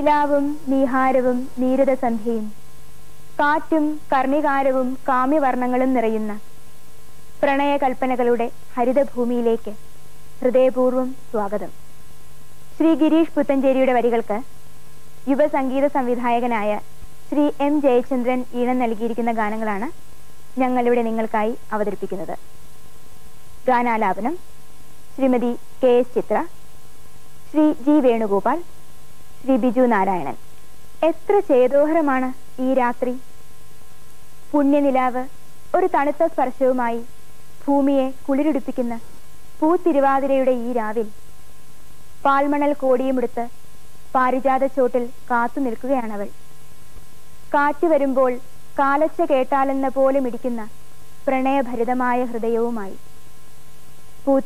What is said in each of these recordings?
നിലാവും നീഹാരവും നീരദസന്ധ്യയും കാറ്റും കർണികാരവും കാമ്യവർണ്ണങ്ങളും നിറയുന്ന പ്രണയകൽപ്പനകളുടെ ഹരിതഭൂമിയിലേക്ക് ഹൃദയപൂർവ്വം സ്വാഗതം ശ്രീ ഗിരീഷ് പുത്തഞ്ചേരിയുടെ വരികൾക്ക് യുവസംഗീത സംവിധായകനായ ശ്രീ എം ജയചന്ദ്രൻ ഈണം നൽകിയിരിക്കുന്ന ഗാനങ്ങളാണ് ഞങ്ങളിവിടെ നിങ്ങൾക്കായി അവതരിപ്പിക്കുന്നത് ഗാനാലാപനം Shrimati K S Chithra Shri G Venugopal Shri Biju Narayanan എത്ര ചേതോഹരമാണ് ഈ രാത്രി പുണ്യനിലാവ് ഒരു തണുത്ത സ്പർശവുമായി ഭൂമിയെ കുളിരുടിപ്പിക്കുന്ന പൂത്തിരുവാതിരയുടെ ഈ രാവിൽ പാൽമണൽ കോടിയുമെടുത്ത് പാരിജാത ചോട്ടിൽ കാത്തു നിൽക്കുകയാണവൾ കാറ്റ് വരുമ്പോൾ കാലച്ച കേട്ടാലെന്ന പോലെ മിടിക്കുന്ന പ്രണയഭരിതമായ ഹൃദയവുമായി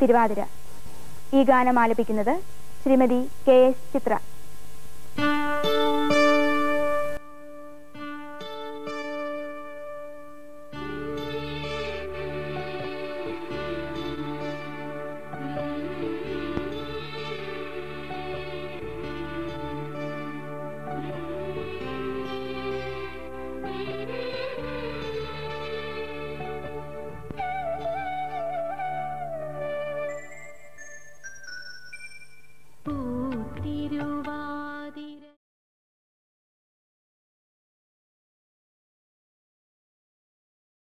പൂത്തിരുവാതിര ഈ ഗാനം ആലപിക്കുന്നത് ശ്രീമതി കെ എസ് ചിത്ര